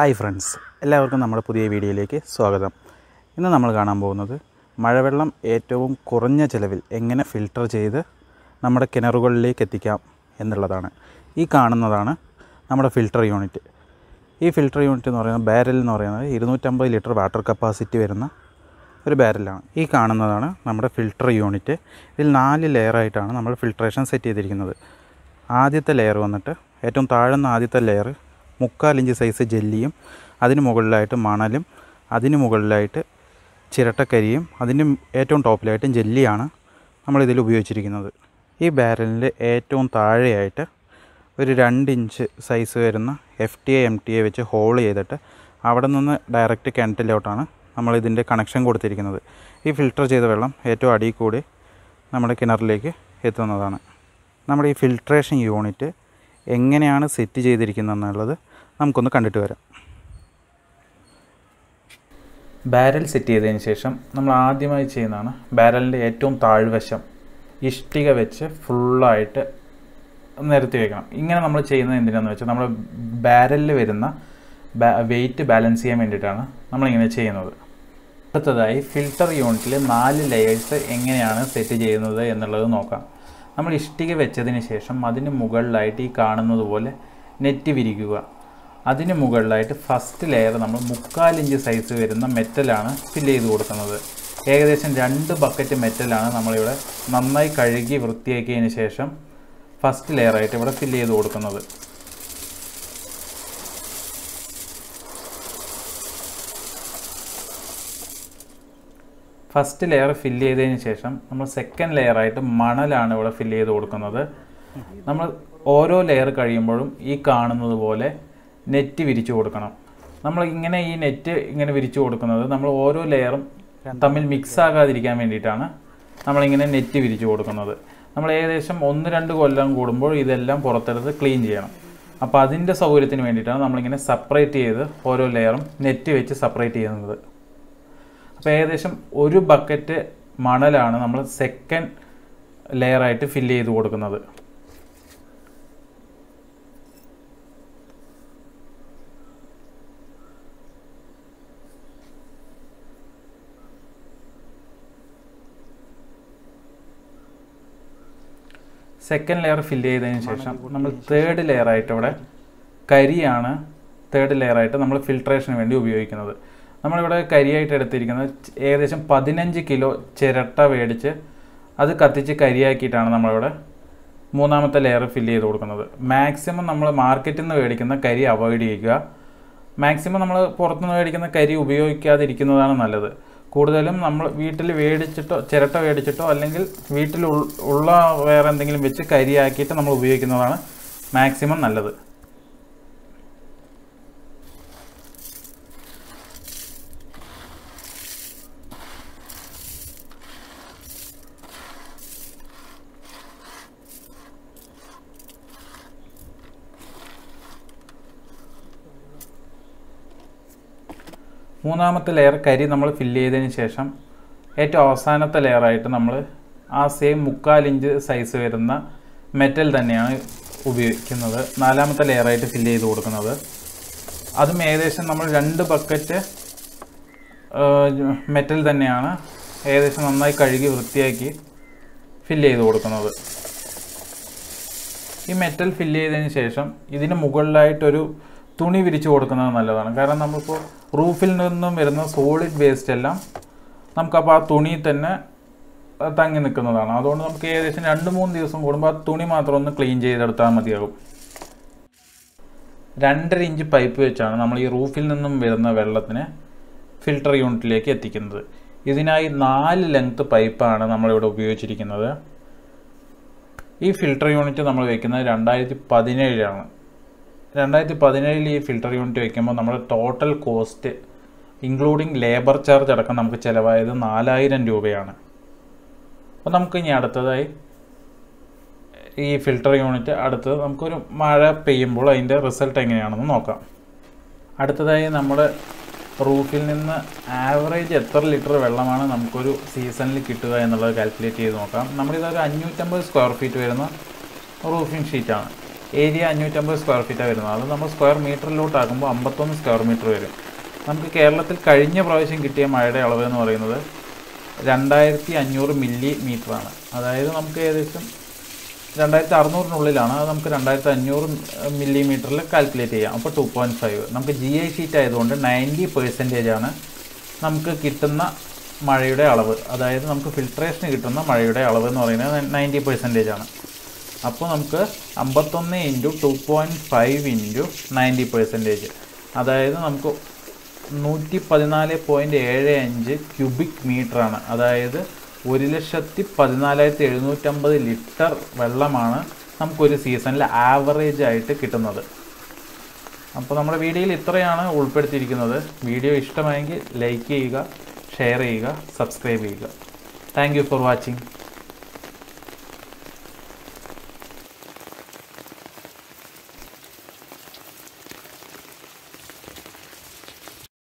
hi friends എല്ലാവർക്കും നമ്മുടെ പുതിയ വീഡിയോയിലേക്ക് സ്വാഗതം ഇന്ന് നമ്മൾ കാണാൻ പോകുന്നത് മഴവെള്ളം ഏറ്റവും കുറഞ്ഞ ചിലവിൽ എങ്ങനെ ഫിൽട്ടർ ചെയ്ത് നമ്മുടെ കിണറുകളിലേക്ക് എത്തിക്കാം എന്നുള്ളതാണ് ഈ കാണുന്നതാണ് നമ്മുടെ ഫിൽട്ടർ യൂണിറ്റ് ഈ ഫിൽട്ടർ യൂണിറ്റ് എന്ന് പറയുന്നത് ബാരൽ എന്ന് പറയുന്നത് ഇരുന്നൂറ്റമ്പത് ലിറ്റർ വാട്ടർ കപ്പാസിറ്റി വരുന്ന ഒരു ബാരലാണ് ഈ കാണുന്നതാണ് നമ്മുടെ ഫിൽട്ടർ യൂണിറ്റ് ഇതിൽ നാല് ലെയറായിട്ടാണ് നമ്മൾ ഫിൽട്രേഷൻ സെറ്റ് ചെയ്തിരിക്കുന്നത് ആദ്യത്തെ ലെയർ വന്നിട്ട് ഏറ്റവും താഴ്ന്ന ആദ്യത്തെ ലെയർ മുക്കാൽ ഇഞ്ച് സൈസ് ജെല്ലിയും അതിന് മുകളിലായിട്ട് മണലും അതിന് മുകളിലായിട്ട് ചിരട്ടക്കരിയും അതിന് ഏറ്റവും ടോപ്പിലായിട്ടും ജെല്ലിയാണ് നമ്മളിതിൽ ഉപയോഗിച്ചിരിക്കുന്നത് ഈ ബാരലിൻ്റെ ഏറ്റവും താഴെയായിട്ട് ഒരു രണ്ട് ഇഞ്ച് സൈസ് വരുന്ന F T A M T A വെച്ച് ഹോൾ ചെയ്തിട്ട് അവിടെ നിന്ന് ഡയറക്റ്റ് കിണറ്റിലോട്ടാണ് നമ്മൾ ഇതിൻ്റെ കണക്ഷൻ കൊടുത്തിരിക്കുന്നത് ഈ ഫിൽട്ടർ ചെയ്ത വെള്ളം ഏറ്റവും അടിയിൽ കൂടി നമ്മുടെ കിണറിലേക്ക് എത്തുന്നതാണ് നമ്മുടെ ഈ ഫിൽട്രേഷൻ യൂണിറ്റ് എങ്ങനെയാണ് സെറ്റ് ചെയ്തിരിക്കുന്നത് എന്നുള്ളത് നമുക്കൊന്ന് കണ്ടിട്ട് വരാം ബാരൽ സെറ്റ് ചെയ്തതിന് ശേഷം നമ്മൾ ആദ്യമായി ചെയ്യുന്നതാണ് ബാരലിൻ്റെ ഏറ്റവും താഴ്വശം ഇഷ്ടിക വെച്ച് ഫുള്ളായിട്ട് നിരത്തി വെക്കണം ഇങ്ങനെ നമ്മൾ ചെയ്യുന്നത് എന്തിനാന്ന് വെച്ചാൽ നമ്മൾ ബാരലിൽ വരുന്ന വെയിറ്റ് ബാലൻസ് ചെയ്യാൻ വേണ്ടിയിട്ടാണ് നമ്മളിങ്ങനെ ചെയ്യുന്നത് അടുത്തതായി ഫിൽട്ടർ യൂണിറ്റിൽ നാല് ലെയേഴ്സ് എങ്ങനെയാണ് സെറ്റ് ചെയ്യുന്നത് എന്നുള്ളത് നോക്കാം നമ്മൾ ഇഷ്ടിക വെച്ചതിന് ശേഷം അതിന് മുകളിലായിട്ട് ഈ കാണുന്നത് പോലെ നെറ്റ് വിരിക്കുക അതിന് മുകളിലായിട്ട് ഫസ്റ്റ് ലെയർ നമ്മൾ മുക്കാലിഞ്ച് സൈസ് വരുന്ന മെറ്റലാണ് ഫില്ല് ചെയ്ത് കൊടുക്കുന്നത് ഏകദേശം രണ്ട് ബക്കറ്റ് മെറ്റലാണ് നമ്മളിവിടെ നന്നായി കഴുകി വൃത്തിയാക്കിയതിന് ശേഷം ഫസ്റ്റ് ലെയറായിട്ട് ഇവിടെ ഫില്ല് ചെയ്ത് കൊടുക്കുന്നത് ഫസ്റ്റ് ലെയർ ഫില്ല് ചെയ്തതിന് ശേഷം നമ്മൾ സെക്കൻഡ് ലെയറായിട്ട് മണലാണ് ഇവിടെ ഫില്ല് ചെയ്ത് കൊടുക്കുന്നത് നമ്മൾ ഓരോ ലെയർ കഴിയുമ്പോഴും ഈ കാണുന്നത് പോലെ നെറ്റ് വിരിച്ചു കൊടുക്കണം നമ്മൾ ഇങ്ങനെ ഈ നെറ്റ് ഇങ്ങനെ വിരിച്ചു കൊടുക്കുന്നത് നമ്മൾ ഓരോ ലെയറും തമ്മിൽ മിക്സ് ആകാതിരിക്കാൻ വേണ്ടിയിട്ടാണ് നമ്മളിങ്ങനെ നെറ്റ് വിരിച്ചു കൊടുക്കുന്നത് നമ്മൾ ഏകദേശം ഒന്ന് രണ്ട് കൊല്ലം കൂടുമ്പോൾ ഇതെല്ലാം പുറത്തെടുത്ത് ക്ലീൻ ചെയ്യണം അപ്പോൾ അതിൻ്റെ സൗകര്യത്തിന് വേണ്ടിയിട്ടാണ് നമ്മളിങ്ങനെ സെപ്പറേറ്റ് ചെയ്ത് ഓരോ ലെയറും നെറ്റ് വെച്ച് സെപ്പറേറ്റ് ചെയ്യുന്നത് അപ്പോൾ ഏകദേശം ഒരു ബക്കറ്റ് മണലാണ് നമ്മൾ സെക്കൻഡ് ലെയറായിട്ട് ഫില്ല് ചെയ്ത് കൊടുക്കുന്നത് സെക്കൻഡ് ലെയർ ഫില്ല് ചെയ്തതിന് ശേഷം നമ്മൾ തേർഡ് ലെയറായിട്ട് ഇവിടെ കരിയാണ് തേർഡ് ലെയറായിട്ട് നമ്മൾ ഫിൽട്രേഷന് വേണ്ടി ഉപയോഗിക്കുന്നത് നമ്മളിവിടെ കരിയായിട്ട് എടുത്തിരിക്കുന്നത് ഏകദേശം പതിനഞ്ച് കിലോ ചിരട്ട മേടിച്ച് അത് കത്തിച്ച് കരിയാക്കിയിട്ടാണ് നമ്മളിവിടെ മൂന്നാമത്തെ ലെയർ ഫില്ല് ചെയ്ത് കൊടുക്കുന്നത് മാക്സിമം നമ്മൾ മാർക്കറ്റിൽ നിന്ന് മേടിക്കുന്ന കരി അവോയ്ഡ് ചെയ്യുക മാക്സിമം നമ്മൾ പുറത്തുനിന്ന് മേടിക്കുന്ന കരി ഉപയോഗിക്കാതിരിക്കുന്നതാണ് നല്ലത് കൂടുതലും നമ്മൾ വീട്ടിൽ മേടിച്ചിട്ടോ ചിരട്ട മേടിച്ചിട്ടോ അല്ലെങ്കിൽ വീട്ടിൽ ഉള്ള വേറെ എന്തെങ്കിലും വെച്ച് കരിയാക്കിയിട്ട് നമ്മൾ ഉപയോഗിക്കുന്നതാണ് മാക്സിമം നല്ലത് മൂന്നാമത്തെ ലെയർ കരി നമ്മൾ ഫില്ല് ചെയ്തതിന് ശേഷം ഏറ്റവും അവസാനത്തെ ലെയറായിട്ട് നമ്മൾ ആ സെയിം മുക്കാലിഞ്ച് സൈസ് വരുന്ന മെറ്റൽ തന്നെയാണ് ഉപയോഗിക്കുന്നത് നാലാമത്തെ ലെയറായിട്ട് ഫില്ല് ചെയ്ത് കൊടുക്കുന്നത് അതും ഏകദേശം നമ്മൾ രണ്ട് ബക്കറ്റ് മെറ്റൽ തന്നെയാണ് ഏകദേശം നന്നായി കഴുകി വൃത്തിയാക്കി ഫില്ല് ചെയ്ത് കൊടുക്കുന്നത് ഈ മെറ്റൽ ഫില്ല് ചെയ്തതിന് ശേഷം ഇതിന് മുകളിലായിട്ടൊരു തുണി വിരിച്ചു കൊടുക്കുന്നത് നല്ലതാണ് കാരണം നമ്മളിപ്പോൾ റൂഫിൽ നിന്നും വരുന്ന സോളിഡ് വേസ്റ്റ് എല്ലാം നമുക്കപ്പോൾ ആ തുണി തന്നെ തങ്ങി നിൽക്കുന്നതാണ് അതുകൊണ്ട് നമുക്ക് ഏകദേശം രണ്ട് മൂന്ന് ദിവസം കൂടുമ്പോൾ ആ തുണി മാത്രം ഒന്ന് ക്ലീൻ ചെയ്തെടുത്താൽ മതിയാകും രണ്ടര ഇഞ്ച് പൈപ്പ് വെച്ചാണ് നമ്മൾ ഈ റൂഫിൽ നിന്നും വരുന്ന വെള്ളത്തിന് ഫിൽട്ടർ യൂണിറ്റിലേക്ക് എത്തിക്കുന്നത് ഇതിനായി നാല് ലെങ്ത് പൈപ്പാണ് നമ്മളിവിടെ ഉപയോഗിച്ചിരിക്കുന്നത് ഈ ഫിൽട്ടർ യൂണിറ്റ് നമ്മൾ വയ്ക്കുന്നത് രണ്ടായിരത്തി പതിനേഴിലാണ് രണ്ടായിരത്തി പതിനേഴിൽ ഈ ഫിൽട്ടർ യൂണിറ്റ് വയ്ക്കുമ്പോൾ നമ്മുടെ total cost including labour charge അടക്കം നമുക്ക് ചിലവായത് നാലായിരം രൂപയാണ് അപ്പോൾ നമുക്ക് ഇനി അടുത്തതായി ഈ ഫിൽട്ടർ യൂണിറ്റ് അടുത്തത് നമുക്കൊരു മഴ പെയ്യുമ്പോൾ അതിൻ്റെ റിസൾട്ട് എങ്ങനെയാണെന്ന് നോക്കാം അടുത്തതായി നമ്മുടെ റൂഫിൽ നിന്ന് ആവറേജ് എത്ര ലിറ്റർ വെള്ളമാണ് നമുക്കൊരു സീസണിൽ കിട്ടുക എന്നുള്ളത് കാൽക്കുലേറ്റ് ചെയ്ത് നോക്കാം നമ്മളിതൊരു അഞ്ഞൂറ്റമ്പത് സ്ക്വയർ ഫീറ്റ് വരുന്ന റൂഫിംഗ് ഷീറ്റാണ് ഏരിയ അഞ്ഞൂറ്റമ്പത് സ്ക്വയർ ഫീറ്റാണ് വരുന്നത് അത് നമ്മൾ സ്ക്വയർ മീറ്ററിലോട്ടാക്കുമ്പോൾ അമ്പത്തൊന്ന് സ്ക്വയർ മീറ്റർ വരും നമുക്ക് കേരളത്തിൽ കഴിഞ്ഞ പ്രാവശ്യം കിട്ടിയ മഴയുടെ അളവ് എന്ന് പറയുന്നത് രണ്ടായിരത്തി അഞ്ഞൂറ് മില്ലി മീറ്ററാണ് അതായത് നമുക്ക് ഏകദേശം രണ്ടായിരത്തി അറുന്നൂറിനുള്ളിലാണ് അത് നമുക്ക് രണ്ടായിരത്തി അഞ്ഞൂറ് മില്ലിമീറ്ററിൽ കാൽക്കുലേറ്റ് ചെയ്യാം അപ്പോൾ ടു പോയിൻറ്റ് ഫൈവ് നമുക്ക് ജി ഐ ഷീറ്റ് ആയതുകൊണ്ട് നയൻറ്റി പെർസെൻറ്റേജ് ആണ് നമുക്ക് കിട്ടുന്ന മഴയുടെ അളവ് അതായത് നമുക്ക് ഫിൽട്രേഷന് കിട്ടുന്ന മഴയുടെ അളവ് എന്ന് പറയുന്നത് നയൻറ്റി പെർസെൻറ്റേജ് ആണ് അപ്പോൾ നമുക്ക് അമ്പത്തൊന്ന് into two point five into ninety percentage അതായത് നമുക്ക് നൂറ്റി പതിനാല് പോയിൻറ്റ് ഏഴ് അഞ്ച് ക്യൂബിക് മീറ്ററാണ് അതായത് ഒരു ലക്ഷത്തി പതിനാലായിരത്തി എഴുന്നൂറ്റമ്പത് ലിറ്റർ വെള്ളമാണ് നമുക്കൊരു സീസണിൽ ആവറേജ് ആയിട്ട് കിട്ടുന്നത് അപ്പോൾ നമ്മുടെ വീഡിയോയിൽ ഇത്രയാണ് ഉൾപ്പെടുത്തിയിരിക്കുന്നത് വീഡിയോ ഇഷ്ടമായെങ്കിൽ ലൈക്ക് ചെയ്യുക ഷെയർ ചെയ്യുക സബ്സ്ക്രൈബ് ചെയ്യുക താങ്ക് യു ഫോർ വാച്ചിങ്